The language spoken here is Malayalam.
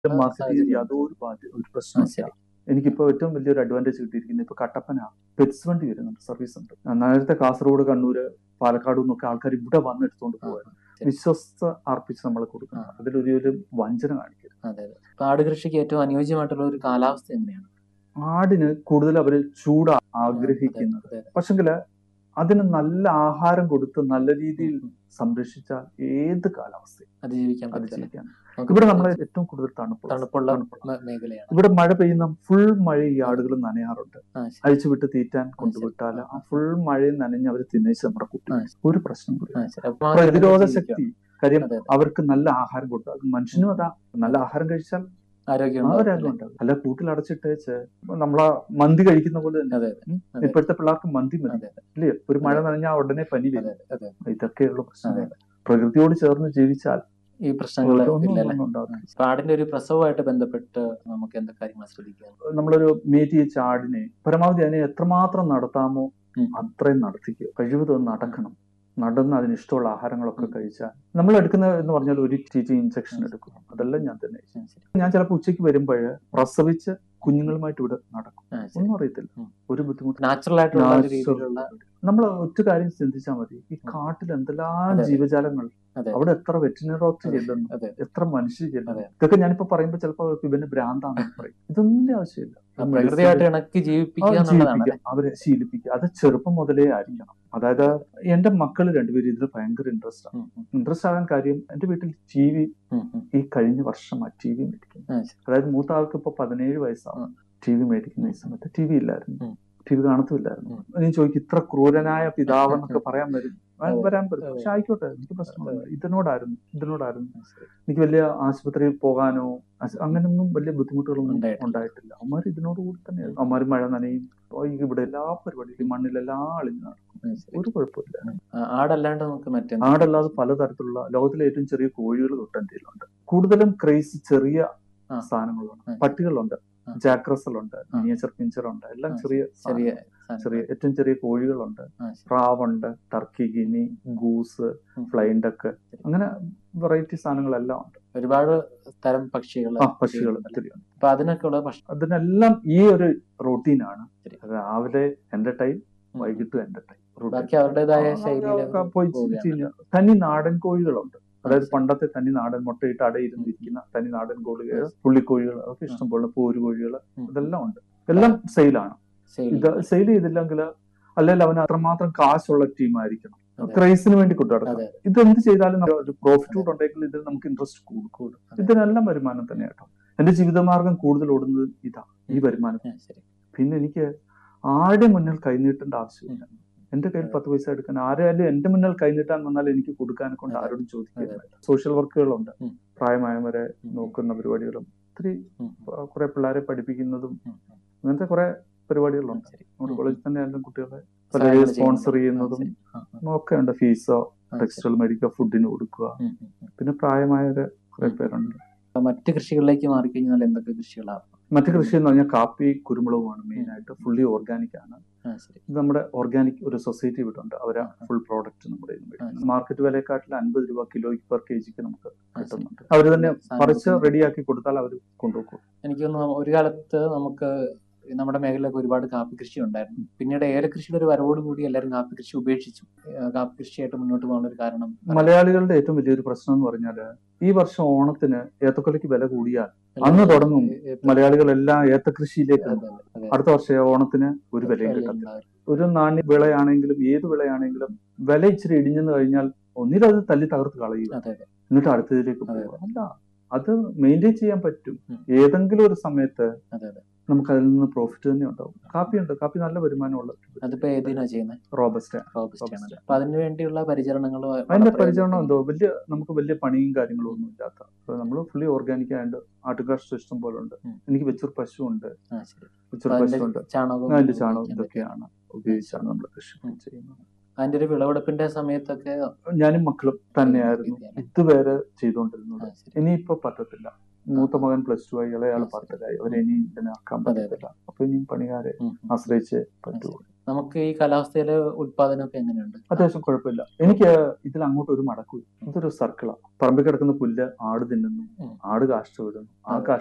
മാർക്കറ്റ് ചെയ്ത് സാഹചര്യം. യാതൊരു ബാധ്യ ഒരു ആ, പ്രശ്നമില്ല ശരി. എനിക്കിപ്പോ ഏറ്റവും വലിയൊരു അഡ്വാൻറ്റേജ് കിട്ടിയിരിക്കുന്നത് ഇപ്പൊ കട്ടപ്പന പെറ്റ്സ് വണ്ടി വരുന്നുണ്ട് സർവീസ് ഉണ്ട് നേരത്തെ കാസർഗോഡ് കണ്ണൂര് പാലക്കാട് നിന്നൊക്കെ ആൾക്കാർ ഇവിടെ വന്ന് എടുത്തുകൊണ്ട് ആ, പോകാൻ ശരി. വിശ്വസ്ത അർപ്പിച്ച് നമ്മൾ കൊടുക്കണം ആ. അതിലൊരു ഒരു വഞ്ചന കാണിക്കരുത് അതെ അതെ അപ്പൊ ആട് കൃഷിക്ക് ഏറ്റവും അനുയോജ്യമായിട്ടുള്ള ഒരു കാലാവസ്ഥ എങ്ങനെയാണ് ആടിന് കൂടുതൽ അവര് ചൂട് ആഗ്രഹിക്കുന്നത് അതെ, അതെ. പക്ഷെങ്കില് അതിന് നല്ല ആഹാരം കൊടുത്ത് നല്ല രീതിയിൽ സംരക്ഷിച്ചാൽ ഏത് കാലാവസ്ഥയും അതിജീവിക്കാൻ പറ്റില്ല അതിജീവിക്കാൻ നമുക്ക് ഇവിടെ നമ്മൾ ഏറ്റവും കൂടുതൽ തണുപ്പുള്ള തണുപ്പുള്ള തണുപ്പുള്ള. മേ- മേഖലയാണ് ഇവിടെ മഴ പെയ്യുന്ന ഫുൾ മഴ ഈ ആടുകൾ നനയാറുണ്ട് ആ, ശരി. അഴിച്ചുവിട്ട് തീറ്റാൻ കൊണ്ടുവിട്ടാൽ ആ ഫുൾ മഴയും നനഞ്ഞ് അവർ തിന്നേച്ച് നമ്മുടെ കുട്ടി ആ, ഒരു പ്രശ്നം കൂടി ആ, ശരി. അപ്പൊ ആ പ്രതിരോധ ജീവിക്കാം. ശക്തി കാര്യം അതെ, അതെ. അവർക്ക് നല്ല ആഹാരം കൊടുത്താൽ അത് മനുഷ്യനും അതാ നല്ല ആഹാരം കഴിച്ചാൽ ആരോഗ്യം ആ ഉണ്ടാവും, ഒരാളും അല്ലേ? ഉണ്ടാവും അല്ല കൂട്ടിൽ അടച്ചിട്ടേച്ച് നമ്മളെ മന്തി കഴിക്കുന്ന പോലെ തന്നെ അതെ ഉം. അതെ. ഇപ്പോഴത്തെ പിള്ളേർക്ക് മന്തി മതി അതെ അതെ ഇല്ലേ ഒരു മഴ അതെ. നനഞ്ഞാൽ ഉടനെ പനി അതെ വരും അതെ അതെ ഇതൊക്കെയുള്ള പ്രശ്നങ്ങൾ അതെ. പ്രകൃതിയോട് ചേർന്ന് ജീവിച്ചാൽ ഈ പ്രശ്നങ്ങൾ ഒന്നും ഇല്ലല്ലേ ഒന്നും ഉണ്ടാവില്ല അപ്പൊ ആടിന്റെ ഒരു പ്രസവമായിട്ട് ബന്ധപ്പെട്ട് നമുക്ക് എന്തൊക്കെ കാര്യങ്ങൾ ശ്രദ്ധിക്കാം നമ്മളൊരു മേറ്റ് ചെയ്ച്ച ആടിനെ പരമാവധി അതിനെ എത്രമാത്രം നടത്താമോ ഉം. അത്രയും നടത്തിക്കുക കഴിവതും നടക്കണം നടന്ന് അതിന് ഇഷ്ടമുള്ള ആഹാരങ്ങളൊക്കെ ഉം. കഴിച്ചാൽ നമ്മൾ എടുക്കുന്ന എന്ന് പറഞ്ഞാൽ ഒരു ടി ടി ഇഞ്ചക്ഷൻ എടുക്കും അതെല്ലാം ഞാൻ തന്നെ ശരി, ശരി. ഞാൻ ചിലപ്പോൾ ഉച്ചയ്ക്ക് വരുമ്പോൾ പ്രസവിച്ച് കുഞ്ഞുങ്ങളുമായിട്ട് ഇവിടെ നടക്കും ആ, ശരി. ഒന്നും അറിയത്തില്ല ഉം. ഒരു ബുദ്ധിമുട്ട് നാച്ചുറൽ ആയിട്ടുള്ള ഒരു രീതിയിലുള്ള നമ്മൾ ഒറ്റ കാര്യം ചിന്തിച്ചാൽ മതി ഈ കാട്ടിൽ എന്തെല്ലാം അതെ. ജീവജാലങ്ങൾ അതെ അവിടെ എത്ര വെറ്റിനറി ഡോക്ടർ അതെ. ചെല്ലുന്നു അതെ എത്ര മനുഷ്യർ ചെല്ലുന്നു അതെ. ഇതൊക്കെ ഞാനിപ്പോ പറയുമ്പോൾ ചിലപ്പോൾ ഇവന് ഭ്രാന്താണെന്ന് പറയും ഇതൊന്നും ആവശ്യമില്ല ആ, പ്രകൃതിയായിട്ട് ഇണക്കി ജീവിപ്പിക്കുക എന്നുള്ളതാണ് ജീവിപ്പിക്കുക അവരെ ശീലിപ്പിക്കുക അത് ചെറുപ്പം മുതലേ ആയിരിക്കണം അതായത് എന്റെ മക്കൾ രണ്ടുപേരും ഇതിൽ ഭയങ്കര ഇൻട്രസ്റ്റ് ആണ് ഉം, ഉം, ഇൻട്രസ്റ്റ് ആകാൻ കാര്യം എന്റെ വീട്ടിൽ ടി വി ഉം, ഉം. ഈ കഴിഞ്ഞ വർഷം ആ ടി വി മേടിക്കുന്നു ആ, ശരി. അതായത് മൂത്ത ആൾക്ക് ഇപ്പൊ പതിനേഴ് വയസ്സാണ് ടി വി മേടിക്കുന്ന ഈ സമയത്ത് ടി വി ഇല്ലായിരുന്നു ഉം. ടി വി കാണത്തുമില്ലായിരുന്നു ഉം. നീ ചോദിക്കും ഇത്ര ക്രൂരനായ പിതാവെന്നൊക്കെ പറയാൻ വരും ആ, അതെ. വരാൻ പറ്റും അതെ. പക്ഷെ ആയിക്കോട്ടെ എനിക്ക് പ്രശ്നമില്ല ഇതിനോടായിരുന്നു ഇതിനോടായിരുന്നു ആ, ശരി. എനിക്ക് വലിയ ആശുപത്രിയിൽ പോകാനോ അസ് അങ്ങനൊന്നും വലിയ ബുദ്ധിമുട്ടുകളൊന്നും ഉണ്ടായിട്ടില്ല. ഉണ്ടായിട്ടില്ല അവന്മാർ ഇതിനോട് കൂടി തന്നെയായിരുന്നു അവന്മാർ മഴ നനയും ഓ, ഈ ഇവിടെ എല്ലാ പരിപാടിയിലും മണ്ണിലെല്ലാം അളിഞ്ഞു നടക്കും ആ, ശരി. ഒരു കുഴപ്പമില്ല ആ, ആടല്ലാണ്ട് നമുക്ക് മറ്റെന്ത് ആടല്ലാതെ പലതരത്തിലുള്ള ലോകത്തിലെ ഏറ്റവും ചെറിയ കോഴികൾ തൊട്ട് എൻ്റെ കയ്യിലുണ്ട് കൂടുതലും ക്രേസ് ചെറിയ ആ. സാധനങ്ങളുണ്ട് ആ. പട്ടികളുണ്ട് ആ. ജാക്രസലുണ്ട് മിനിയേച്ചർ പിഞ്ചറുണ്ട് എല്ലാം ആ, ചെറിയ ചെറിയ സാധനങ്ങൾ. സാധനം. ചെറിയ ഏറ്റവും ചെറിയ കോഴികളുണ്ട് ആ, ശരി. പ്രാവുണ്ട് ടർക്കി ഗിനി ഗൂസ് ഉം. ഫ്ലൈൻ ഡക്ക് അങ്ങനെ വെറൈറ്റി സാധനങ്ങളെല്ലാം ഉണ്ട് ഒരുപാട് തരം പക്ഷികൾ ആ പക്ഷികൾ ഒത്തിരിയുണ്ട് അപ്പൊ അതിനൊക്കെ ഉള്ള ഭക്ഷണം അതിനെല്ലാം ഈ ഒരു റൊട്ടീനാണ് ശരി. രാവിലെ എന്റെ ടൈം വൈകിട്ട് എന്റെ ടൈം ബാക്കി അവരുടേതായ ശൈലിയിൽ പോയി പോവുകയാണ്. ചെയ്യുക. തനി നാടൻ കോഴികളുണ്ട് അതായത് ശരി. പണ്ടത്തെ തനി നാടൻ മുട്ടയിട്ട് അടയിരുന്നിരിക്കുന്ന തനി നാടൻ കോഴികൾ പുള്ളിക്കോഴികൾ അതൊക്കെ ഇഷ്ടം പോലെ പോര് കോഴികൾ ഉം. ഇതെല്ലാം ഉണ്ട് എല്ലാം സെയിലാണ് ശൈലി. ഇത് സെയിൽ ചെയ്തില്ലെങ്കിൽ അല്ലെങ്കിൽ അവന് അത്രമാത്രം കാശുള്ള ടീം ആയിരിക്കണം അതെ. ക്രൈസിന് വേണ്ടി കൊണ്ടുനടക്കണം അതെ. ഇത് എന്ത് ചെയ്താലും നമുക്ക് ഒരു പ്രോഫിറ്റ് കൂടെ ഉണ്ടെങ്കിൽ ഇതിൽ നമുക്ക് ഇൻട്രസ്റ്റ് കൂടും കൂടും അതെ. ഇതിനെല്ലാം വരുമാനം തന്നെ കേട്ടോ എന്റെ ജീവിതമാർഗം കൂടുതൽ ഓടുന്നത് ഇതാ ഈ ഉം. വരുമാനം ആ, ശരി. പിന്നെ എനിക്ക് ആരുടെ മുന്നിൽ കൈനീട്ടേണ്ട ആവശ്യമില്ല എന്റെ കയ്യിൽ അതെ. പത്ത് പൈസ എടുക്കാൻ ആരായാലും എന്റെ മുന്നിൽ കൈനീട്ടാൻ വന്നാൽ എനിക്ക് കൊടുക്കാനെ കൊണ്ട് അതെ. ആരോടും ചോദിക്കില്ല അതെ. സോഷ്യൽ വർക്കുകളുണ്ട് ഉം. പ്രായമായവരെ ഉം. നോക്കുന്ന പരിപാടികളും ഒത്തിരി ഉം. കുറെ പിള്ളേരെ പഠിപ്പിക്കുന്നതും ഉം. അങ്ങനത്തെ കുറെ പരിപാടികളുണ്ട് ശരി. നമ്മുടെ ഉം. കോളേജിൽ തന്നെ ആയാലും കുട്ടികളെ സഹായങ്ങൾ പലരെയും ചെയ്യുന്നത്. സ്പോൺസർ ആ, ചെയ്യുന്നതും ശരി. ആ, ആ. ഒക്കെ ഉണ്ട് ഫീസോ ആ, ശരി. ടെക്സ്റ്റൈൽ മേടിക്കുക ഫുഡിന് കൊടുക്കുക ഉം, ഉം, ഉം. പിന്നെ പ്രായമായവര് കുറെ ഉം. പേരുണ്ട് അപ്പൊ മറ്റ് കൃഷികളിലേക്ക് മാറിക്കഴിഞ്ഞാൽ എന്തൊക്കെ കൃഷികളാണ് മറ്റു കൃഷി എന്ന് പറഞ്ഞാൽ കാപ്പി കുരുമുളകുമാണ് മെയിൻ ആയിട്ട് ഫുള്ളി ഓർഗാനിക് ആണ് ആ, ശരി. ഇത് നമ്മുടെ ഓർഗാനിക് ഒരു സൊസൈറ്റി ഇവിടെ ഉണ്ട് അവരാ ആ. ഫുൾ പ്രോഡക്റ്റ് നമ്മുടെ കയ്യിൽ നിന്ന് ആ. മേടിക്കുന്നത്. മാർക്കറ്റ് വിലയെക്കാട്ടിൽ അൻപത് രൂപ കിലോയ്ക്ക് പെർ കെ ജിക്ക് നമുക്ക് ആ, ശരി. കിട്ടുന്നുണ്ട് അവർ തന്നെ സാധനം പറിച്ച് കൊടുക്കുന്നത്. റെഡിയാക്കി കൊടുത്താൽ അവർ കൊണ്ടുപോകും എനിക്ക് തോന്നുന്നു ഒരു കാലത്ത് നമുക്ക് നമ്മുടെ മേഖലയിലൊക്കെ ഒരുപാട് കാപ്പി കൃഷി ഉണ്ടായിരുന്നു പിന്നീട് ഏലകൃഷിയുടെ ഒരു വരവോട് കൂടി എല്ലാവരും കാപ്പി കൃഷി ഉപേക്ഷിച്ചു ഏഹ് കാപ്പി കൃഷിയായിട്ട് മുന്നോട്ട് പോകാനുള്ള ഒരു കാരണം മലയാളികളുടെ ഏറ്റവും വലിയൊരു പ്രശ്നം എന്ന് പറഞ്ഞാല് ഈ വർഷം ഓണത്തിന് ഏത്തക്കൊലയ്ക്ക് വില കൂടിയാൽ അന്ന് തുടങ്ങും മലയാളികളെല്ലാം ഏത്തകൃഷിയിലേക്ക് അതെ, അതെ, അതെ. അടുത്ത വർഷം ഓണത്തിന് ഒരു വിലയും കിട്ടത്തില്ല ഉണ്ടാവില്ല. ഒരു നാണ്യ വിളയാണെങ്കിലും ഏത് വിളയാണെങ്കിലും വില ഇച്ചിരി ഇടിഞ്ഞെന്ന് കഴിഞ്ഞാൽ ഒന്നിലത് തല്ലി തകർത്ത് കളയുക അതെ, അതെ. എന്നിട്ട് അടുത്തതിലേക്ക് അതെ. പോകുക അല്ല അത് മെയിൻറ്റെയിൻ ചെയ്യാൻ പറ്റും ഉം. ഏതെങ്കിലും ഒരു സമയത്ത് അതെ, അതെ. നമുക്ക് അതിൽ നിന്ന് പ്രോഫിറ്റ് തന്നെ ഉണ്ടാവും കാപ്പി ഉണ്ട് കാപ്പി നല്ല വരുമാനമുള്ള അതിപ്പോ ഏതിനാ ചെയ്യുന്നത് റോബസ്റ്റ് റോബസ്റ്റ് ആണ് Robusta. അപ്പൊ അതിന് വേണ്ടിയുള്ള പരിചരണങ്ങൾ അതിന്റെ പരിചരണം എന്തോ വലിയ നമുക്ക് വലിയ പണിയും കാര്യങ്ങളും ഒന്നും ഇല്ലാത്ത നമ്മൾ ഫുള്ളി ഓർഗാനിക് ആയതുകൊണ്ട് ആട്ടുകാഷ്ടം ഇഷ്ടം പോലെ ഉണ്ട് ഉം. എനിക്ക് വെച്ചൂർ പശു ഉണ്ട് ആ, ശരി. വെച്ചൂർ അപ്പൊ പശു അതിന്റെ ഉണ്ട് ചാണകവും അതിന്റെ ചാണകം ഉപയോഗിക്കാൻ പറ്റും. ഇതൊക്കെയാണ് ഉപയോഗിച്ചാണ് നമ്മൾ കൃഷി ഉം. ചെയ്യുന്നത് അതിന്റെ ഒരു വിളവെടുപ്പിന്റെ സമയത്തൊക്കെ ഞാനും മക്കളും തന്നെയായിരുന്നു ഇതൊക്കെയാണ്. ഇതുവരെ ചെയ്തുകൊണ്ടിരുന്നത് ആ, ശരി. ഇനിയിപ്പോ പറ്റത്തില്ല മൂത്ത മകൻ പ്ലസ് ടു ആയി ഇളയാൾ ആ, ശരി. പത്തിലായി അവരെ ഇനി ഇതിനാക്കാൻ അതെ, അതെ. പറ്റത്തില്ല അപ്പൊ ഇനിയും പണിക്കാരെ ഉം, ഉം. ആശ്രയിച്ച് ആ, പറ്റൂ ശരി. നമുക്ക് ഈ കാലാവസ്ഥയിലെ ഉത്പാദനമൊക്കെ എങ്ങനെയുണ്ട് അത്യാവശ്യം കുഴപ്പമില്ല എനിക്ക് ഇതിൽ അങ്ങോട്ട് ഒരു മടക്കും ഇതൊരു സർക്കിളാണ് പറമ്പിൽ കിടക്കുന്ന പുല്ല് ആട് തിന്നുന്നു ഉം. ആട് കാഷ്ട വിടുന്നു ആ അതെ. കാഷ്ട